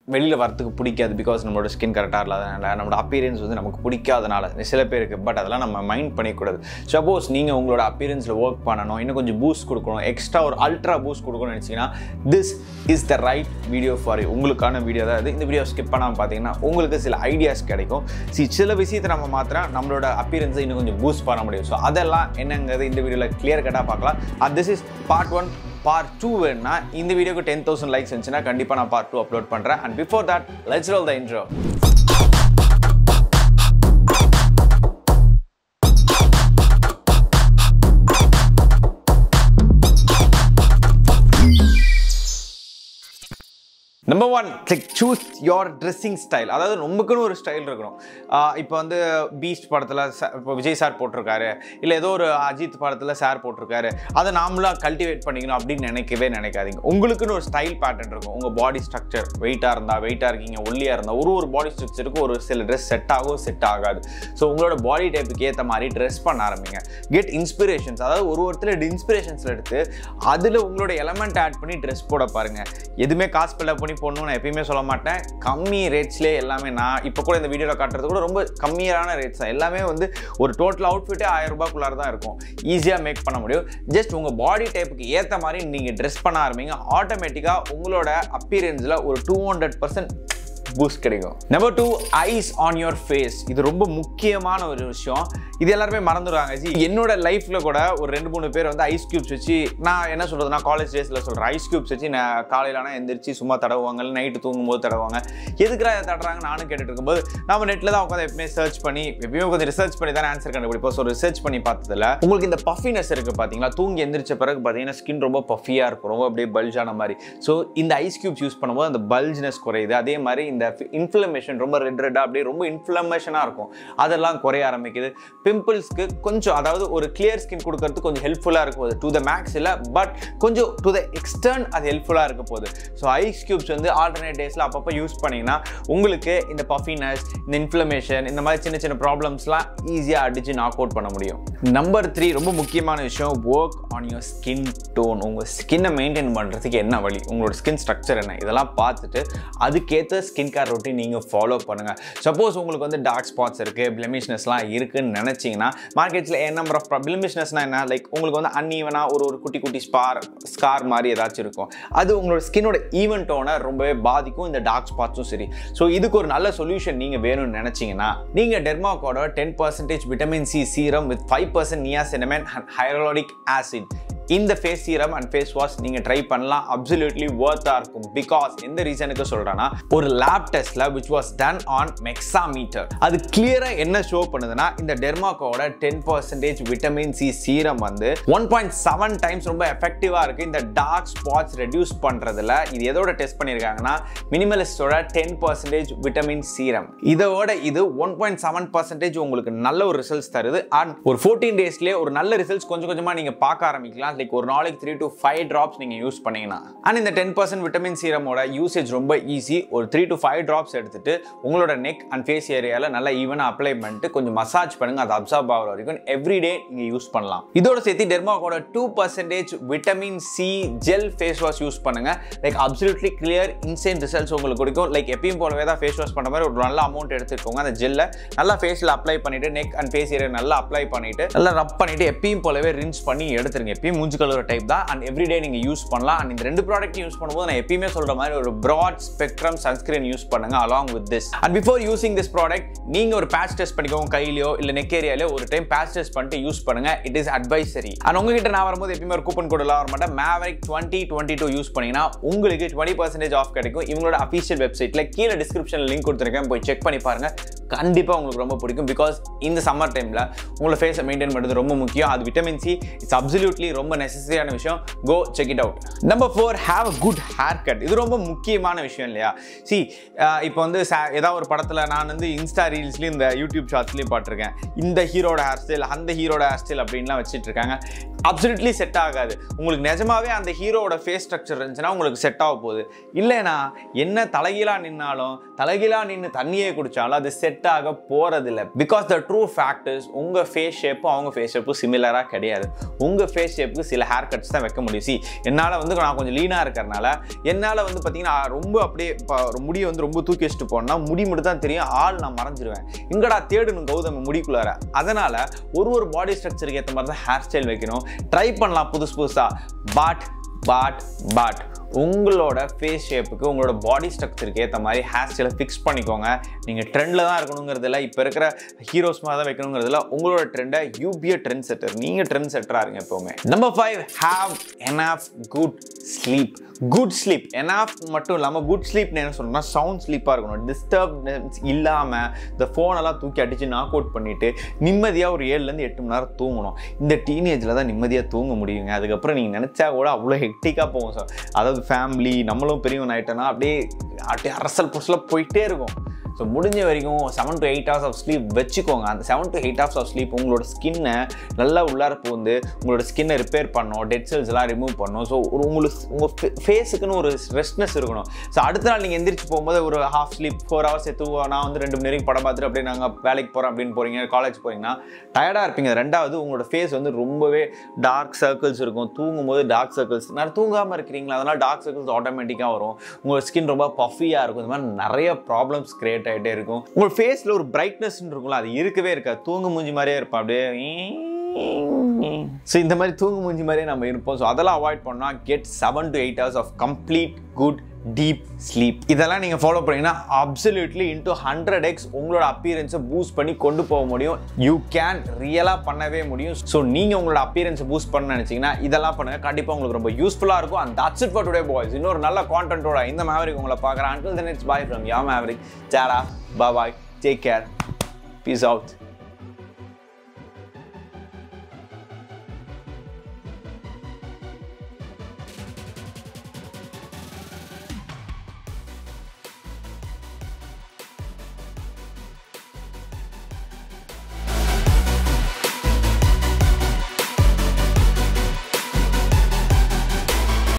வெளியில் வரத்துக்கு பிடிக்காது பிகாஸ் நம்மளோட ஸ்கின் கரெக்டாக இல்லாதனால நம்மளோட அப்பியரன்ஸ் வந்து நமக்கு பிடிக்காதனால சில பேருக்கு பட் அதெல்லாம் நம்ம மைண்ட் பண்ணிக்கூடாது சப்போஸ் நீங்கள் உங்களோட அப்பியரன்ஸில் ஒர்க் பண்ணணும் இன்னும் கொஞ்சம் பூஸ்ட் கொடுக்கணும் எக்ஸ்ட்ரா ஒரு அல்ட்ரா பூஸ்ட் கொடுக்கணும்னு நினச்சிங்கன்னா this is the right video for you உங்களுக்கான வீடியோ தான் இது இந்த வீடியோ ஸ்கிப் பண்ணாமல் பார்த்தீங்கன்னா உங்களுக்கு சில ஐடியாஸ் கிடைக்கும் சி சில விஷயத்தை நம்ம மாத்திரம் நம்மளோட அப்பியரன்ஸை இன்னும் கொஞ்சம் பூஸ்ட் பண்ண முடியும் ஸோ அதெல்லாம் என்னங்கிறது இந்த வீடியோவில் கிளியர் கட்டாக பார்க்கலாம் and this is part one part two வேணும்னா இந்த வீடியோக்கு டென் தௌசண்ட் லைக்ஸ் இருந்துச்சுன்னா கண்டிப்பாக நான் பார்ட் டூ அப்லோட் பண்ணுறேன் and before that let's roll the intro number one like choose your dressing style அதாவது ரொம்பக்குன்னு ஒரு ஸ்டைல் இருக்கணும் இப்போ வந்து பீஸ்ட் படத்தில் இப்போ விஜய் சார் போட்டிருக்காரு இல்லை ஏதோ ஒரு அஜித் படத்தில் சார் போட்டிருக்காரு அதை நாமளாக கல்டிவேட் பண்ணிக்கணும் அப்படின்னு நினைக்கவே நினைக்காதீங்க உங்களுக்குன்னு ஒரு ஸ்டைல் பேட்டர்ன் இருக்கும் உங்கள் பாடி ஸ்ட்ரக்சர் வெயிட்டாக இருந்தால் வெயிட்டாக இருக்கீங்க ஒல்லியாக இருந்தால் ஒரு ஒரு பாடி ஸ்ட்ரக்சருக்கு ஒரு சில ட்ரெஸ் செட் ஆகும் செட் ஆகாது ஸோ உங்களோட பாடி டைப்புக்கு ஏற்ற மாதிரி ட்ரெஸ் பண்ண ஆரம்பிங்க கெட் இன்ஸ்பிரேஷன்ஸ் அதாவது ஒரு ஒருத்தர் இன்ஸ்பிரேஷன்ஸில் எடுத்து அதில் உங்களோட எலமெண்ட் ஆட் பண்ணி ட்ரெஸ் போட பாருங்கள் எதுவுமே காசு பில்ல பண்ணி போடணும்னு நான் எப்பயுமே சொல்ல மாட்டேன் கம்மி ரேட்ஸ்லேயே எல்லாமே நான் இப்போ கூட இந்த வீடியோவில் காட்டுறது கூட ரொம்ப கம்மியான ரேட்ஸ் தான் எல்லாமே வந்து ஒரு டோட்டல் அவுட்ஃபிட்டே ஆயிரம் ரூபாய்க்குள்ளார தான் இருக்கும் ஈஸியாக மேக் பண்ண முடியும் ஜஸ்ட் உங்கள் பாடி டைப்புக்கு ஏற்ற மாதிரி நீங்கள் ட்ரெஸ் பண்ண ஆரம்பிங்க ஆட்டோமேட்டிக்காக உங்களோட அப்பீரியன்ஸில் ஒரு டூ ஹண்ட்ரட் பர்சன்ட் பூஸ்ட் கிடைக்கும் number two eyes on your face இது ரொம்ப முக்கியமான ஒரு விஷயம் இது எல்லாருமே மறந்துடுவாங்க ஜி என்னோட லைஃப்பில் கூட ஒரு ரெண்டு மூணு பேர் வந்து ஐஸ் கியூப்ஸ் வச்சு நான் என்ன சொல்கிறது நான் காலேஜ் டேஸில் சொல்கிறேன் ஐஸ் கியூப்ஸ் வச்சு நான் காலையிலானா எந்திரிச்சு சும்மா தடவுவாங்க இல்லை நைட்டு தூங்கும்போது தடவுவாங்க எதுக்குறா இதை தடுறாங்க நானும் கேட்டுட்டு இருக்கும்போது நம்ம நெட்டில் தான் உட்காந்து எப்பவுமே சர்ச் பண்ணி எப்பயுமே கொஞ்சம் ரிசர்ச் பண்ணி தான் ஆன்சர் கண்டுபிடிப்போம் ஸோ ரிசர்ச் பண்ணி பார்த்ததுல உங்களுக்கு இந்த பஃபினஸ் இருக்குது பார்த்தீங்களா தூங்கி எந்திரிச்ச பிறகு பார்த்தீங்கன்னா ஸ்கின் ரொம்ப பஃபியாக இருக்கும் ரொம்ப அப்படியே பல்ஜான மாதிரி ஸோ இந்த ஐஸ் கியூப்ஸ் யூஸ் பண்ணும்போது அந்த பல்ஜ்னஸ் குறையுது அதே மாதிரி இந்த இன்ஃப்ளமேஷன் ரொம்ப ரெட் ரெட்டாக அப்படியே ரொம்ப இன்ஃப்ளமேஷனாக இருக்கும் அதெல்லாம் குறைய ஆரம்பிக்குது பிம்பிள்ஸ்க்கு கொஞ்சம் அதாவது ஒரு கிளியர் ஸ்கின் கொடுக்கறதுக்கு கொஞ்சம் ஹெல்ப்ஃபுல்லாக இருக்க போகுது டு த மேக்ஸ் இல்லை பட் கொஞ்சம் டு த எக்ஸ்டர்ன் அது ஹெல்ப்ஃபுல்லாக இருக்க போகுது ஸோ ஐஸ் கியூப்ஸ் வந்து ஆல்டர்னேட் டேஸில் அப்பப்போ யூஸ் பண்ணிங்கன்னா உங்களுக்கு இந்த பஃபினஸ் இந்த இன்ஃப்ளமேஷன் இந்த மாதிரி சின்ன சின்ன ப்ராப்ளம்ஸ்லாம் ஈஸியாக அடித்து நாக் அவுட் பண்ண முடியும் நம்பர் த்ரீ ரொம்ப முக்கியமான விஷயம் work on your skin tone உங்கள் ஸ்கின்னை மெயின்டைன் பண்ணுறதுக்கு என்ன வழி உங்களோட ஸ்கின் ஸ்ட்ரக்சர் என்ன இதெல்லாம் பார்த்துட்டு அதுக்கேற்ற ஸ்கின் கேர் ரொட்டீன் நீங்கள் ஃபாலோ பண்ணுங்கள் சப்போஸ் உங்களுக்கு வந்து டார்க் ஸ்பாட்ஸ் இருக்குது பிளமிஷ்னஸ்லாம் இருக்குன்னு நினச்சிங்கன்னா மார்க்கெட்ஸில் என் நம்பர் ஆஃப் பிளமிஷ்னஸ்னால் என்ன லைக் உங்களுக்கு வந்து அன்ஈவனாக ஒரு ஒரு குட்டி குட்டி ஸ்பார் ஸ்கார் மாதிரி ஏதாச்சும் இருக்கும் அது உங்களோட ஸ்கின்னோட ஈவன் டோனை ரொம்பவே பாதிக்கும் இந்த டார்க் ஸ்பாட்ஸும் சரி ஸோ இதுக்கு ஒரு நல்ல சொல்யூஷன் நீங்கள் வேணும்னு நினச்சிங்கன்னா நீங்கள் டெர்மாக்கோட ten percentage vitamin C serum with five percent niacinamide and hyaluronic acid இந்த face serum and face wash நீங்கள் ட்ரை பண்ணலாம் அப்சல்யூட்லி ஒர்த்தாக இருக்கும் பிகாஸ் எந்த ரீசனுக்கு சொல்கிறேன்னா ஒரு லேப் டெஸ்ட்டில் which was done on mexameter அது கிளியராக என்ன ஷோ பண்ணுதுன்னா இந்த டெர்மாக்கோட ten percentage vitamin C serum வந்து ஒன் பாயிண்ட் செவன் டைம்ஸ் ரொம்ப எஃபெக்டிவாக இருக்குது இந்த டார்க் ஸ்பாட்ஸ் ரெடியூஸ் பண்ணுறதுல இது எதோட டெஸ்ட் பண்ணியிருக்காங்கன்னா மினிமலிஸ்டோட டென் பர்சன்டேஜ் விட்டமின் சீரம் இதோட இது ஒன் பாயிண்ட் செவன் பர்சன்டேஜ் உங்களுக்கு நல்ல ஒரு ரிசல்ட்ஸ் தருது அண்ட் ஒரு ஃபோர்டீன் டேஸ்லேயே ஒரு நல்ல ரிசல்ட்ஸ் கொஞ்சம் கொஞ்சமாக நீங்கள் பார்க்க ஆரம்பிக்கலாம் லைக் ஒரு நாளைக்கு த்ரீ டு ஃபைவ் ட்ராப்ஸ் நீங்கள் யூஸ் பண்ணீங்கன்னா அண்ட் இந்த டென் பர்சன்ட் விட்டமின் சீரமோட யூசேஜ் ரொம்ப ஈஸி ஒரு த்ரீ டு ஃபைவ் ட்ராப்ஸ் எடுத்துட்டு உங்களோட நெக் அண்ட் ஃபேஸ் ஏரியாவில் நல்லா ஈவனாக அப்ளை பண்ணிட்டு கொஞ்சம் மசாஜ் பண்ணுங்க அது அப்சர்வ் ஆகிற வரைக்கும் எவ்ரி டே நீங்கள் யூஸ் பண்ணலாம் இதோட சேர்த்து டெர்மாக்கோட two percentage vitamin C gel face wash use பண்ணுங்க like absolutely clear instant results உங்களுக்கு கொடுக்கும் லைக் எப்பயும் போலவே தான் ஃபேஸ் வாஷ் பண்ண மாதிரி ஒரு நல்ல அமௌண்ட் எடுத்துக்கோங்க அந்த ஜெல்லை நல்லா ஃபேஸில் அப்ளை பண்ணிட்டு நெக் அண்ட் ஃபேஸ் ஏரியா நல்லா அப்ளை பண்ணிட்டு நல்லா ரப் பண்ணிட்டு எப்பயும் போலவே ரின்ஸ் பண்ணி எடுத்துருங்க எப்பயும் மூஞ்சி கழுவுற டைப் தான் அண்ட் எவ்ரிடே நீங்கள் யூஸ் பண்ணலாம் அண்ட் இந்த ரெண்டு ப்ராடக்ட் யூஸ் பண்ணும்போது நான் எப்பயுமே சொல்கிற மாதிரி ஒரு ப்ராட் ஸ்பெக்ட்ரம் சன்ஸ்கிரீன் யூஸ் பண்ணுங்க along with this and before using this product நீங்கள் ஒரு பேட்ச் டெஸ்ட் பண்ணிக்கோங்க கையிலையோ இல்லை நெக் ஏரியாலையோ ஒரு டைம் பேட்ச் டெஸ்ட் பண்ணிட்டு யூஸ் பண்ணுங்க இட் இஸ் அட்வைசரி அண்ட் உங்ககிட்ட நான் வரும்போது எப்பயுமே ஒரு கூப்பன் கோடெல்லாம் வர மாட்டேன் Maverick twenty twenty two use பண்ணீங்கன்னா உங்களுக்கு டுவெண்ட்டி பர்சன்டேஜ் ஆஃப் கிடைக்கும் இவங்களோட அஃபிஷியல் வெப்சைட்ல கீழே டிஸ்கிரிப்ஷனில் லிங்க் கொடுத்துருக்கேன் போய் செக் பண்ணி பாருங்க கண்டிப்பாக உங்களுக்கு ரொம்ப பிடிக்கும் பிகாஸ் இந்த சம்மர் டைமில் உங்களை ஃபேஸை மெயின்டைன் பண்ணுறது ரொம்ப முக்கியம் அது விட்டமின் சி இட்ஸ் அப்சல்யூட்லி ரொம்ப நெசசரியான விஷயம் go check it out number four have a good haircut இது ரொம்ப முக்கியமான விஷயம் இல்லையா சி இப்போ வந்து sa- ஏதாவது ஒரு படத்தில் நான் வந்து இன்ஸ்டா ரீல்ஸ்லேயும் இந்த யூடியூப் ஷார்ட்ஸ்லேயும் பார்த்துருக்கேன் இந்த ஹீரோட ஹேர் ஸ்டைல் அந்த ஹீரோட ஹேர் ஸ்டைல் அப்படின்லாம் வச்சுட்டு இருக்காங்க அப்சல்யூட்லி செட் ஆகாது உங்களுக்கு நிஜமாவே அந்த ஹீரோவோட ஃபேஸ் ஸ்ட்ரக்சர் இருந்துச்சுன்னா உங்களுக்கு செட் ஆக போகுது இல்லைனா என்ன தலைகீழாக நின்னாலும் தலைகீழாக நின்று தண்ணியே குடித்தாலும் அது செட் செட் ஆக போகிறதில்ல பிகாஸ் த ட்ரூ ஃபேக்டர்ஸ் உங்கள் ஃபேஸ் ஷேப்பும் அவங்க ஃபேஸ் ஷேப்பும் சிமிலராக கிடையாது உங்கள் ஃபேஸ் ஷேப்புக்கு சில ஹேர் கட்ஸ் தான் வைக்க முடியும் சி என்னால் வந்து நான் கொஞ்சம் லீனாக இருக்கிறனால என்னால் வந்து பார்த்தீங்கன்னா ரொம்ப அப்படியே இப்போ ஒரு முடியை வந்து ரொம்ப தூக்கி வச்சுட்டு போனால் முடி மட்டும் தான் தெரியும் ஆள் நான் மறைஞ்சிருவேன் எங்கடா தேடணும் கௌதம் முடிக்குள்ளார அதனால் ஒரு ஒரு பாடி ஸ்ட்ரக்சருக்கு ஏற்ற மாதிரி தான் ஹேர் ஸ்டைல் வைக்கணும் ட்ரை பண்ணலாம் புதுசு புதுசாக பட் பட் பட் உங்களோட ஃபேஸ் ஷேப்புக்கு உங்களோட பாடி ஸ்ட்ரக்சருக்கு ஏற்ற மாதிரி ஹேர் ஸ்டைலை ஃபிக்ஸ் பண்ணிக்கோங்க நீங்கள் ட்ரெண்டில் தான் இருக்கணுங்கிறதுல இப்போ இருக்கிற ஹீரோஸ் மாதிரி தான் வைக்கணுங்கிறதுல உங்களோட ட்ரெண்டை யூபிஏ ட்ரெண்ட் செட்டர் நீங்கள் ட்ரெண்ட் செட்டராக இருங்க எப்போவுமே number five have enough good sleep good sleep enough மட்டும் இல்லாமல் குட் ஸ்லீப்னு என்ன சொல்லணும்னா சவுண்ட் ஸ்லீப்பாக இருக்கணும் டிஸ்டர்ப்னஸ் இல்லாமல் இந்த ஃபோனெல்லாம் தூக்கி அடித்து நாக் அவுட் பண்ணிவிட்டு நிம்மதியாக ஒரு ஏழுலேருந்து எட்டு மணி நேரம் தூங்கணும் இந்த டீனேஜில் தான் நிம்மதியாக தூங்க முடியுங்க அதுக்கப்புறம் நீங்கள் நினச்சா கூட அவ்வளோ ஹெக்டிக்காக போகும் சார் அதாவது ஃபேமிலி நம்மளும் பெரியவன் ஆகிட்டோன்னா அப்படியே அப்படியே அரசல் புரசலாக போயிட்டே இருக்கும் ஸோ முடிஞ்ச வரைக்கும் seven to eight hours of sleep வச்சுக்கோங்க அந்த seven to eight hours of sleep உங்களோட ஸ்கின்னை நல்லா உள்ளார பூந்து உங்களோட ஸ்கின்னை ரிப்பேர் பண்ணும் டெட் செல்ஸ் எல்லாம் ரிமூவ் பண்ணும் ஸோ ஒரு உங்களுக்கு உங்கள் ஃபேஸுக்குன்னு ஒரு ரெஸ்ட்னஸ் இருக்கணும் ஸோ அடுத்த நாள் நீங்கள் எந்திரிச்சு போகும்போது ஒரு ஹாஃப் ஸ்லீப் ஃபோர் ஹவர்ஸ் எடுத்து நான் வந்து ரெண்டு மணி வரைக்கும் படம் பார்த்துட்டு அப்படியே நாங்கள் வேலைக்கு போகிறோம் அப்படின்னு போகிறீங்க காலேஜ் போகிறீங்கன்னா டயர்டாக இருப்பீங்க ரெண்டாவது உங்களோட ஃபேஸ் வந்து ரொம்பவே டார்க் சர்க்கிள்ஸ் இருக்கும் தூங்கும்போது டார்க் சர்க்கிள்ஸ் நான் தூங்காமல் இருக்கிறீங்களா அதனால் டார்க் சர்க்கிள்ஸ் ஆட்டோமேட்டிக்காக வரும் உங்களோட ஸ்கின் ரொம்ப பஃபியாக இருக்கும் இந்த மாதிரி நிறைய ப்ராப்ளம்ஸ் கிரியேட் ஆகிட்டே இருக்கும் உங்கள் ஃபேஸில் ஒரு பிரைட்னஸ் இருக்கும்ல அது இருக்கவே இருக்காது தூங்கு மூஞ்சி மாதிரியே இருப்போம் அப்படியே ஸோ இந்த மாதிரி தூங்கு மூஞ்சி மாதிரியே நம்ம இருப்போம் ஸோ அதெல்லாம் அவாய்ட் பண்ணால் get seven to eight hours of complete good deep sleep இதெல்லாம் நீங்கள் ஃபாலோ பண்ணீங்கன்னா அப்சல்யூட்லி இன்டூ ஹண்ட்ரட் எக்ஸ் உங்களோட அப்பியரன்ஸை பூஸ்ட் பண்ணி கொண்டு போக முடியும் யூ கேன் ரியலாக பண்ணவே முடியும் ஸோ நீங்கள் உங்களோட அப்பியரன்ஸை பூஸ்ட் பண்ண நினச்சிங்கன்னா இதெல்லாம் பண்ணுங்கள் கண்டிப்பாக உங்களுக்கு ரொம்ப யூஸ்ஃபுல்லாக இருக்கும் and that's it for today boys இன்னொரு நல்ல கான்டென்ட்டோட இந்த மேவரிக் உங்களை பார்க்குறேன் until then it's bye from ya Maverick சேரா bye take care peace out